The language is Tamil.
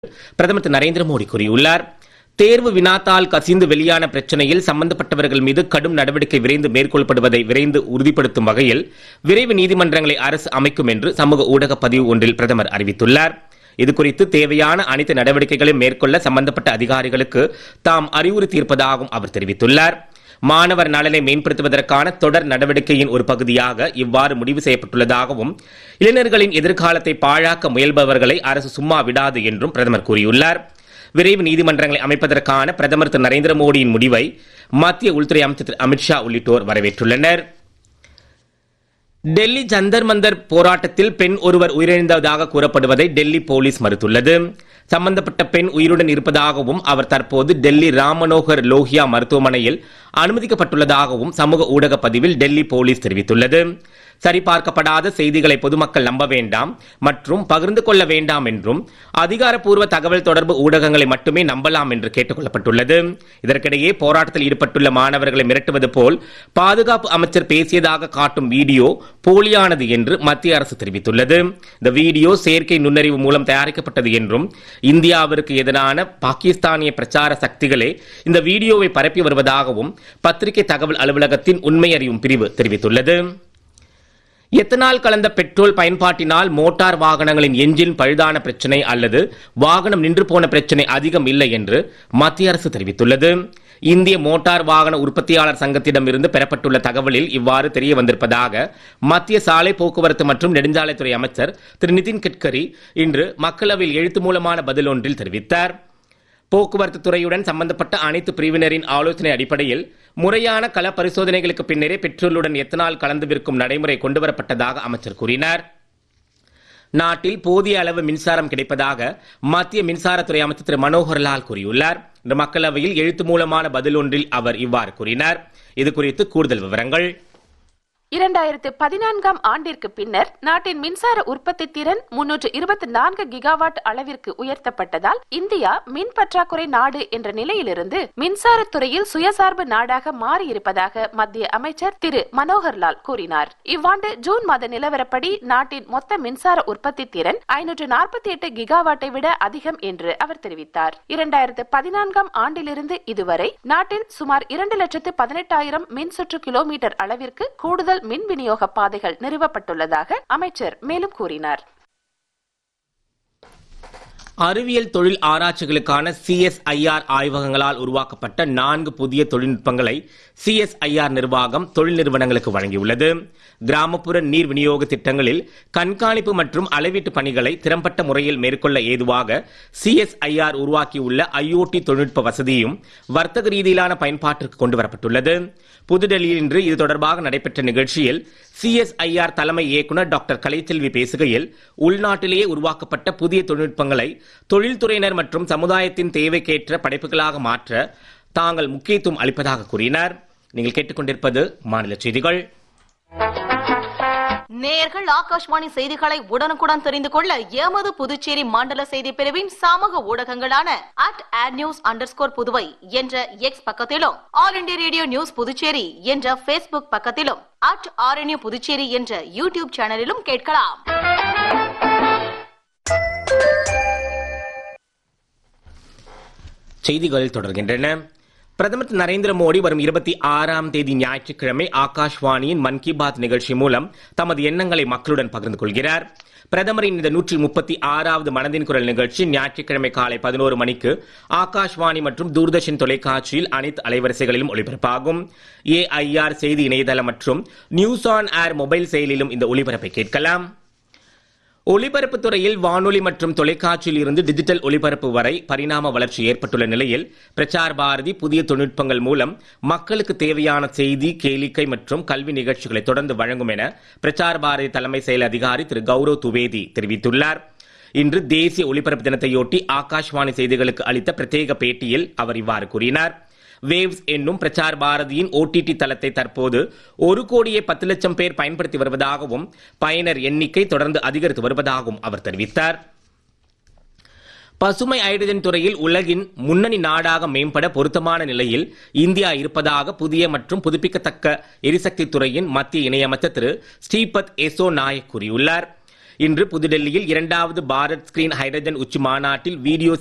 பிரதமர் திரு நரேந்திர மோடி கூறியுள்ளார் தேர்வு வினாத்தால் கசிந்து வெளியான பிரச்சனையில் சம்பந்தப்பட்டவர்கள் மீது கடும் நடவடிக்கை விரைந்து மேற்கொள்ளப்படுவதை விரைந்து உறுதிப்படுத்தும் வகையில் விரைவு நீதிமன்றங்களை அரசு அமைக்கும் என்று சமூக ஊடக பதிவு ஒன்றில் பிரதமர் அறிவித்துள்ளார் இதுகுறித்து தேவையான அனைத்து நடவடிக்கைகளையும் மேற்கொள்ள சம்பந்தப்பட்ட அதிகாரிகளுக்கு தாம் அறிவுறுத்தியிருப்பதாகவும் அவர் தெரிவித்துள்ளார் மாணவர் நலனை மேம்படுத்துவதற்கான தொடர் நடவடிக்கையின் ஒரு பகுதியாக இவ்வாறு முடிவு செய்யப்பட்டுள்ளதாகவும் இளைஞர்களின் எதிர்காலத்தை பாழாக்க முயல்பவர்களை அரசு சும்மா விடாது என்றும் பிரதமர் கூறியுள்ளார் விரைவு நீதிமன்றங்களை அமைப்பதற்கான பிரதமர் திரு நரேந்திர மோடியின் முடிவை மத்திய உள்துறை அமைச்சர் திரு அமித்ஷா உள்ளிட்டோர் வரவேற்றுள்ளனர் டெல்லி ஜந்தர் மந்தர் போராட்டத்தில் பெண் ஒருவர் உயிரிழந்ததாக கூறப்படுவதை டெல்லி போலீஸ் மறுத்துள்ளது சம்பந்தப்பட்ட பெண் உயிருடன் இருப்பதாகவும் அவர் தற்போது டெல்லி ராம் மனோகர் லோஹியா மருத்துவமனையில் அனுமதிக்கப்பட்டுள்ளதாகவும் சமூக ஊடக பதிவில் டெல்லி போலீஸ் தெரிவித்துள்ளது சரிபார்க்கப்படாத செய்திகளை பொதுமக்கள் நம்ப வேண்டாம் மற்றும் பகிர்ந்து கொள்ள வேண்டாம் என்றும் அதிகாரப்பூர்வ தகவல் தொடர்பு ஊடகங்களை மட்டுமே நம்பலாம் என்று கேட்டுக் கொள்ளப்பட்டுள்ளது இதற்கிடையே போராட்டத்தில் ஈடுபட்டுள்ள மாணவர்களை மிரட்டுவது போல் பாதுகாப்பு அமைச்சர் பேசியதாக காட்டும் வீடியோ போலியானது என்று மத்திய அரசு தெரிவித்துள்ளது இந்த வீடியோ செயற்கை நுண்ணறிவு மூலம் தயாரிக்கப்பட்டது என்றும் இந்தியாவிற்கு எதிரான பாகிஸ்தானிய பிரச்சார சக்திகளே இந்த வீடியோவை பரப்பி வருவதாகவும் பத்திரிகை தகவல் அலுவலகத்தின் உண்மை அறியும் பிரிவு தெரிவித்துள்ளது எத்தனால் கலந்த பெட்ரோல் பயன்பாட்டினால் மோட்டார் வாகனங்களின் எஞ்சின் பழுதான பிரச்சனை அல்லது வாகனம் நின்று போன பிரச்சனை அதிகம் இல்லை என்று மத்திய அரசு தெரிவித்துள்ளது இந்திய மோட்டார் வாகன உற்பத்தியாளர் சங்கத்திடம் இருந்து பெறப்பட்டுள்ள தகவலில் இவ்வாறு தெரிய வந்திருப்பதாக மத்திய சாலை போக்குவரத்து மற்றும் நெடுஞ்சாலைத்துறை அமைச்சர் திரு நிதின் கட்கரி இன்று மக்களவையில் எழுத்து மூலமான பதில் ஒன்றில் தெரிவித்தார் போக்குவரத்து துறையுடன் சம்பந்தப்பட்ட அனைத்து பிரிவினரின் ஆலோசனை அடிப்படையில் முறையான கள பரிசோதனைகளுக்கு பின்னரே பெட்ரோலுடன் எத்தனால் கலந்து விற்கும் நடைமுறை கொண்டுவரப்பட்டதாக அமைச்சர் கூறினார் நாட்டில் போதிய அளவு மின்சாரம் கிடைப்பதாக மத்திய மின்சாரத்துறை அமைச்சர் திரு மனோகர்லால் கூறியுள்ளார் இன்று மக்களவையில் எழுத்து மூலமான பதில் ஒன்றில் அவர் இவ்வாறு கூறினார் இது குறித்து கூடுதல் விவரங்கள் இரண்டாயிரத்து பதினான்காம் ஆண்டிற்கு பின்னர் நாட்டின் மின்சார உற்பத்தி திறன் முன்னூற்று இருபத்தி நான்கு கிகாவாட் அளவிற்கு உயர்த்தப்பட்டதால் இந்தியா மின் பற்றாக்குறை நாடு என்ற நிலையிலிருந்து மின்சாரத் துறையில் சுயசார்பு நாடாக மாறியிருப்பதாக மத்திய அமைச்சர் திரு மனோகர்லால் கூறினார் இவ்வாண்டு ஜூன் மாத நிலவரப்படி நாட்டின் மொத்த மின்சார உற்பத்தி திறன் ஐநூற்று நாற்பத்தி எட்டு கிகாவாட்டை விட அதிகம் என்று அவர் தெரிவித்தார் இரண்டாயிரத்து பதினான்காம் ஆண்டிலிருந்து இதுவரை நாட்டில் சுமார் இரண்டு லட்சத்து பதினெட்டாயிரம் மின் சுற்று கிலோமீட்டர் அளவிற்கு கூடுதல் மின் விநியோக பாதைகள் நிறுவப்பட்டுள்ளதாக அமைச்சர் மேலும் கூறினார் அறிவியல் தொழில் ஆராய்ச்சிகளுக்கான சிஎஸ்ஐஆர் ஆய்வகங்களால் உருவாக்கப்பட்ட நான்கு புதிய தொழில்நுட்பங்களை சிஎஸ்ஐஆர் நிர்வாகம் தொழில் நிறுவனங்களுக்கு வழங்கியுள்ளது கிராமப்புற நீர் விநியோக திட்டங்களில் கண்காணிப்பு மற்றும் அளவீட்டு பணிகளை திறம்பட்ட முறையில் மேற்கொள்ள ஏதுவாக சிஎஸ்ஐஆர் உருவாக்கியுள்ள ஐஓடி தொழில்நுட்ப வசதியும் வர்த்தக ரீதியிலான பயன்பாட்டிற்கு கொண்டுவரப்பட்டுள்ளது புதுடெல்லியில் இன்று இது தொடர்பாக நடைபெற்ற நிகழ்ச்சியில் சிஎஸ்ஐஆர் தலைமை இயக்குநர் டாக்டர் கலைச்செல்வி பேசுகையில் உள்நாட்டிலேயே உருவாக்கப்பட்ட புதிய தொழில்நுட்பங்களை தொழில்துறையினர் மற்றும் சமுதாயத்தின் தேவைக்கேற்ற படைப்புகளாக மாற்ற தாங்கள் முக்கியத்துவம் அளிப்பதாக கூறினார் நீங்கள் கேட்டுக்கொண்டிருப்பது மாநில செய்திகள் நேயர்கள் ஆகாஷ்வாணி செய்திகளை உடனுக்குடன் தெரிந்து கொள்ள எமது புதுச்சேரி மண்டல செய்தி பிரிவின் சமூக ஊடகங்களான at at news underscore Puduvai என்ற எக்ஸ் பக்கத்திலும் all India radio news Puducherry என்ற பேஸ்புக் பக்கத்திலும் அட் ஆர்என்யூ புதுச்சேரி என்ற யூடியூப் சேனலிலும் கேட்கலாம் செய்திகள் தொடர்கின்றன பிரதமர் திரு நரேந்திர மோடி வரும் இருபத்தி ஆறாம் தேதி ஞாயிற்றுக்கிழமை ஆகாஷ்வாணியின் மன் கி பாத் நிகழ்ச்சி மூலம் தமது எண்ணங்களை மக்களுடன் பகிர்ந்து கொள்கிறார் பிரதமரின் இந்த நூற்றி முப்பத்தி ஆறாவது மனதின் குரல் நிகழ்ச்சி ஞாயிற்றுக்கிழமை காலை பதினோரு மணிக்கு ஆகாஷ்வாணி மற்றும் தூர்தர்ஷன் தொலைக்காட்சியில் அனைத்து அலைவரிசைகளிலும் ஒளிபரப்பாகும் ஏஐஆர் செய்தி இணையதளம் மற்றும் நியூஸ் ஆன் ஏர் மொபைல் செயலிலும் இந்த ஒளிபரப்பை கேட்கலாம் ஒலிபரப்புத் துறையில் வானொலி மற்றும் தொலைக்காட்சியில் இருந்து டிஜிட்டல் ஒலிபரப்பு வரை பரிணாம வளர்ச்சி ஏற்பட்டுள்ள நிலையில் பிரச்சார் பாரதி புதிய தொழில்நுட்பங்கள் மூலம் மக்களுக்கு தேவையான செய்தி கேளிக்கை மற்றும் கல்வி நிகழ்ச்சிகளை தொடர்ந்து வழங்கும் என பிரச்சார் பாரதி தலைமை செயல் அதிகாரி திரு கௌரவ் துவேதி தெரிவித்துள்ளார் இன்று தேசிய ஒலிபரப்பு தினத்தையொட்டி ஆகாஷ்வாணி செய்திகளுக்கு அளித்த பிரத்யேக பேட்டியில் அவர் இவ்வாறு கூறினார் வேவ்ஸ் என்னும் பிரச்சார் பாரதியின் ஓடிடி தளத்தை தற்போது ஒரு கோடியே பத்து லட்சம் பேர் பயன்படுத்தி வருவதாகவும் பயனர் எண்ணிக்கை தொடர்ந்து அதிகரித்து வருவதாகவும் அவர் தெரிவித்தார் பசுமை ஹைட்ரஜன் துறையில் உலகின் முன்னணி நாடாக மேம்பட பொருத்தமான நிலையில் இந்தியா இருப்பதாக புதிய மற்றும் புதுப்பிக்கத்தக்க எரிசக்தி துறையின் மத்திய இணையமைச்சர் திரு ஸ்ரீபத் எசோ நாயக் கூறியுள்ளார் இன்று புதுடெல்லியில் இரண்டாவது பாரத் ஸ்கிரீன் ஹைட்ரஜன் உச்சி மாநாட்டில் வீடியோ